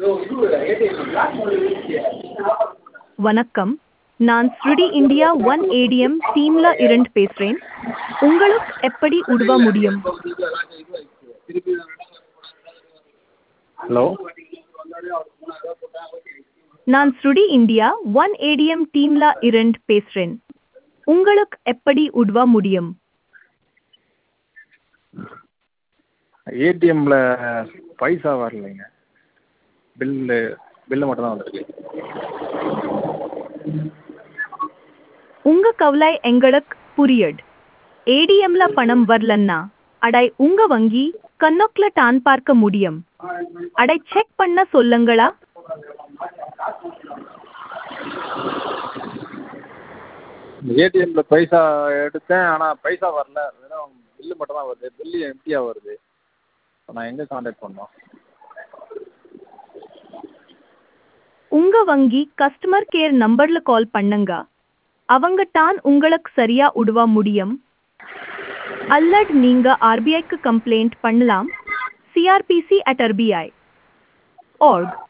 வணக்கம் நான் ஸ்ருடி இந்தியா ஒன் ஏடிஎம் டீம்ல இருந்து பேசுறேன் உங்களுக்கு எப்படி உதவ முடியும் ஹலோ நான் ஸ்ருடி இந்தியா ஒன் ஏடிஎம் டீம்ல இருந்து பேசுறேன் உங்களுக்கு எப்படி உதவ முடியும் ஏடிஎம்மில் பைசா வரலைங்க பில்லு பில்லு மட்டும் தான் வந்திருக்கு உங்க கவலை எங்களுக்கு புரியுது ஏடிஎம்ல பணம் வரலன்னா அடை உங்க வங்கி கண்ணோக்கில தான் பார்க்க முடியும் அடை செக் பண்ண சொல்லுங்களா ஏடிஎம்மில் பைசா எடுத்தேன் ஆனால் பைசா வரல வெறும் பில்லு மட்டும் தான் வருது பில்லு எம்டியாக வருது இப்போ நான் எங்கே காண்டாக்ட் பண்ணணும் உங்க வங்கி கஸ்டமர் கேர் நம்பர்ல கால் பண்ணுங்க அவங்க தான் உங்களுக்கு சரியா உதவ முடியும் அல்லது நீங்க ஆர்பிஐக்கு கம்ப்ளைண்ட் பண்ணலாம் சிஆர்பிசி அட் ஆர்பிஐ org